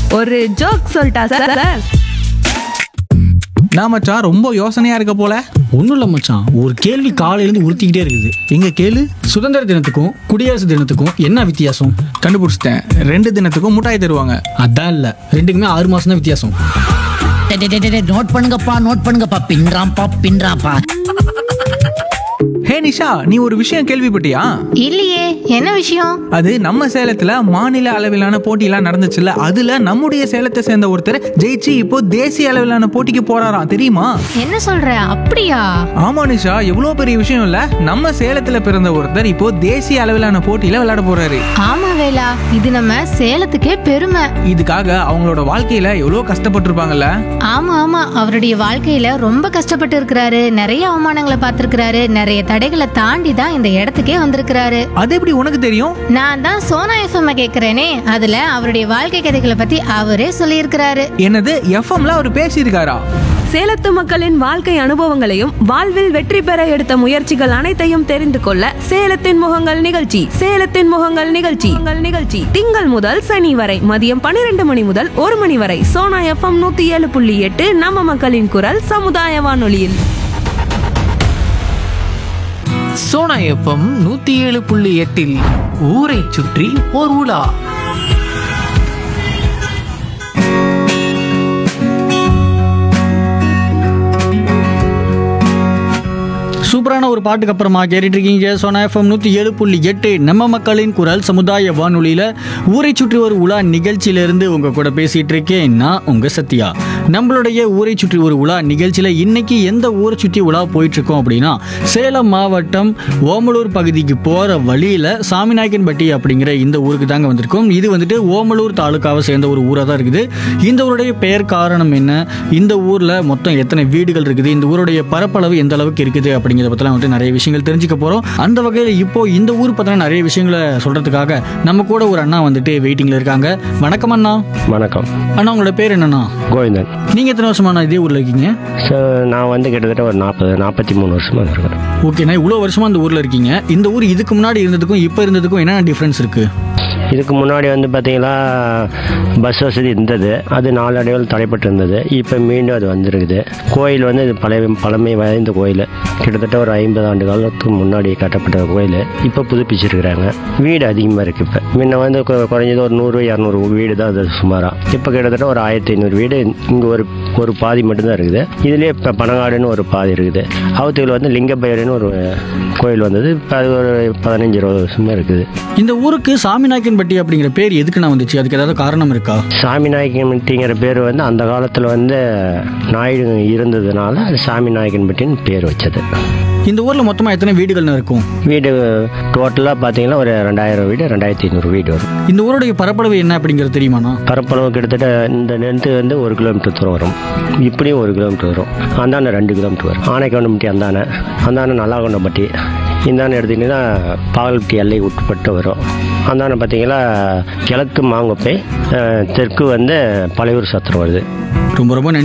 ஒரு ஜோக் சொல்லிட்டா sir sir நான் மச்சான் ரொம்ப யோசனையா இருக்க போல ஒன்றும் இல்லை மச்சான் ஒரு கேள்வி காலையிலேருந்து உறுத்திக்கிட்டே இருக்குது எங்க கேளு சுதந்திர தினத்துக்கும் குடியரசு தினத்துக்கும் என்ன வித்தியாசம் கண்டுபிடிச்சிட்டேன் ரெண்டு தினத்துக்கும் முட்டாய் தருவாங்க அதான் இல்லை ரெண்டுக்குமே ஆறு மாதம் தான் வித்தியாசம் டேய், டேய், டேய், டேய், நோட் பண்ணுங்கப்பா நோட் பண்ணுங்கப்பா பின்றாம்பா பின்றாம்பா ஹே நிஷா நீ ஒரு விஷயம் கேள்விப்பட்டியா இல்லையே என்ன விஷயம் அது நம்ம சேலத்துல மாநில அளவிலான போட்டியெல்லாம் நடந்துச்சுல்ல அதுல நம்முடைய சேலத்தை சேர்ந்த ஒருத்தர் ஜெயிச்சு இப்போ தேசிய அளவிலான போட்டிக்கு போறாராம் தெரியுமா என்ன சொல்ற அப்படியா ஆமா நிஷா எவ்வளவு பெரிய விஷயம் இல்ல நம்ம சேலத்துல பிறந்த ஒருத்தர் இப்போ தேசிய அளவிலான போட்டியில விளையாட போறாரு ஆமா வேலா இது நம்ம சேலத்துக்கே பெருமை இதுக்காக அவங்களோட வாழ்க்கையில எவ்வளவு கஷ்டப்பட்டிருப்பாங்கல்ல ஆமா ஆமா அவருடைய வாழ்க்கையில ரொம்ப கஷ்டப்பட்டு இருக்கிறாரு நிறைய அவமானங்களை பார்த்திருக்கிறாரு நிறைய தடைகளை தாண்டி தான் இந்த இடத்துக்கே வந்திருக்கிறாரு அது எப்படி உனக்கு தெரியும் நான் தான் சோனா எஃப்எம் கேக்குறேனே அதுல அவருடைய வாழ்க்கை கதைகளை பத்தி அவரே சொல்லியிருக்கிறாரு என்னது எஃப்எம்ல அவர் பேசியிருக்காரா சேலத்து மக்களின் வாழ்க்கை அனுபவங்களையும் வாழ்வில் வெற்றி பெற எடுத்த முயற்சிகள் அனைத்தையும் தெரிந்து கொள்ள சேலத்தின் முகங்கள் நிகழ்ச்சி சேலத்தின் முகங்கள் நிகழ்ச்சி உங்கள் நிகழ்ச்சி திங்கள் முதல் சனி வரை மதியம் பன்னிரண்டு மணி முதல் ஒரு மணி வரை சோனா எஃப்எம் நூத்தி ஏழு புள்ளி எட்டு நம்ம மக்களின் குரல் சமுதாய வானொலியில் சோனா எஃப்எம் நூத்தி ஏழு புள்ளி எட்டில் ஊரை சுற்றி ஓர் உலா சூப்பரான ஒரு பாட்டுக்கு அப்புறமா கேட்டுட்டு இருக்கீங்க சோனா எஃப்எம் நூற்றி ஏழு புள்ளி எட்டு நம்ம மக்களின் குரல் சமுதாய வானொலியில் ஊரை சுற்றி ஒரு உலா நிகழ்ச்சியிலிருந்து உங்கள் கூட பேசிகிட்டு இருக்கேன் நான் உங்கள் சத்யா நம்மளுடைய ஊரை சுற்றி ஒரு உலா நிகழ்ச்சியில் இன்னைக்கு எந்த ஊரை சுற்றி உலா போயிட்டுருக்கோம் அப்படின்னா சேலம் மாவட்டம் ஓமலூர் பகுதிக்கு போகிற வழியில் சாமிநாயக்கன்பட்டி அப்படிங்கிற இந்த ஊருக்கு தாங்க வந்திருக்கோம் இது வந்துட்டு ஓமலூர் தாலுக்காவை சேர்ந்த ஒரு ஊராக தான் இருக்குது இந்த ஊருடைய பெயர் காரணம் என்ன இந்த ஊரில் மொத்தம் எத்தனை வீடுகள் இருக்குது இந்த ஊருடைய பரப்பளவு எந்த அளவுக்கு இருக்குது அப்படிங்கிறத பற்றிலாம் வந்துட்டு நிறைய விஷயங்கள் தெரிஞ்சுக்க போகிறோம் அந்த வகையில் இப்போ இந்த ஊர் பற்றின நிறைய விஷயங்களை சொல்கிறதுக்காக நம்ம கூட ஒரு அண்ணா வந்துட்டு வெயிட்டிங்கில் இருக்காங்க வணக்கம் அண்ணா வணக்கம் அண்ணா உங்களோட பேர் என்னண்ணா கோவிந்தன் நீங்கள் எத்தனை வருஷமா இதே ஊரில் இருக்கீங்க ஸோ நான் வந்து கிட்டத்தட்ட ஒரு நாற்பது நாற்பத்தி மூணு வருஷமாக இருக்கிறேன் ஓகேண்ணா இவ்வளோ வருஷமா இந்த ஊரில் இருக்கீங்க இந்த ஊர் இதுக்கு முன்னாடி இருந்ததுக்கும் இப்போ இருந்ததுக்கும் என்னென்ன டிஃப்ரென்ஸ் இருக்குது இதுக்கு முன்னாடி வந்து பார்த்தீங்கன்னா பஸ் வசதி இருந்தது அது நாளடைவில் தடைப்பட்டு இருந்தது இப்போ மீண்டும் அது வந்திருக்குது கோயில் வந்து இது பழைய பழமை வாய்ந்த கோயில் கிட்டத்தட்ட ஒரு ஐம்பது ஆண்டு காலத்துக்கு முன்னாடி கட்டப்பட்ட கோயில் இப்போ புதுப்பிச்சிருக்கிறாங்க வீடு அதிகமாக இருக்குது இப்போ முன்ன வந்து கொ- குறைஞ்சது ஒரு நூறு இரநூறு வீடு தான் அது சுமாராக இப்போ கிட்டத்தட்ட ஒரு ஆயிரத்தி ஐநூறு வீடு இங்கே ஒரு ஒரு பாதி மட்டும்தான் இருக்குது இதுலேயே இப்போ பனங்காடுன்னு ஒரு பாதி இருக்குது அவத்துக்கு வந்து லிங்கபைரன்னு ஒரு கோயில் வந்தது இப்போ அது ஒரு பதினஞ்சு இருபது வருஷமாக இருக்குது இந்த ஊருக்கு சாமிநாயக்கன்பட்டி அப்படிங்கிற பேர் எதுக்குண்ணா வந்துச்சு அதுக்கு ஏதாவது காரணம் இருக்கா சாமி நாயக்கன்பட்டிங்கிற பேர் வந்து அந்த காலத்தில் வந்து நாயுடு இருந்ததுனால அது சாமி நாயக்கன்பட்டின்னு பேர் வச்சது இந்த ஊரில் மொத்தமாக எத்தனை வீடுகள்னு இருக்கும் வீடு டோட்டலாக பார்த்தீங்கன்னா ஒரு ரெண்டாயிரம் வீடு ரெண்டாயிரத்தி ஐநூறு வீடு வரும் இந்த ஊருடைய பரப்பளவு என்ன அப்படிங்கிறது தெரியுமாண்ணா பரப்பளவு கிட்டத்தட்ட இந்த நெடுத்து வந்து ஒரு கிலோமீட்டர் தூரம் வரும் இப்படியும் ஒரு கிலோமீட்டர் வரும் அந்தாண்ட ரெண்டு கிலோமீட்டர் வரும் ஆனைக்கவுண்டம்பட்டி அந்தானே அந்தானே நல்லாகொண்டம்பட்டி இந்தாண்ட எடுத்தீங்கன்னா பாகல்பட்டி எல்லை உட்பட்டு வரும் அந்தாண்ட பார்த்தீங்கன்னா கிழக்கு மாங்குப்பை அஹ், தெற்கு வந்து பழையூர் சத்திரம் வருது ரொம்ப ரொம்ப நன்றி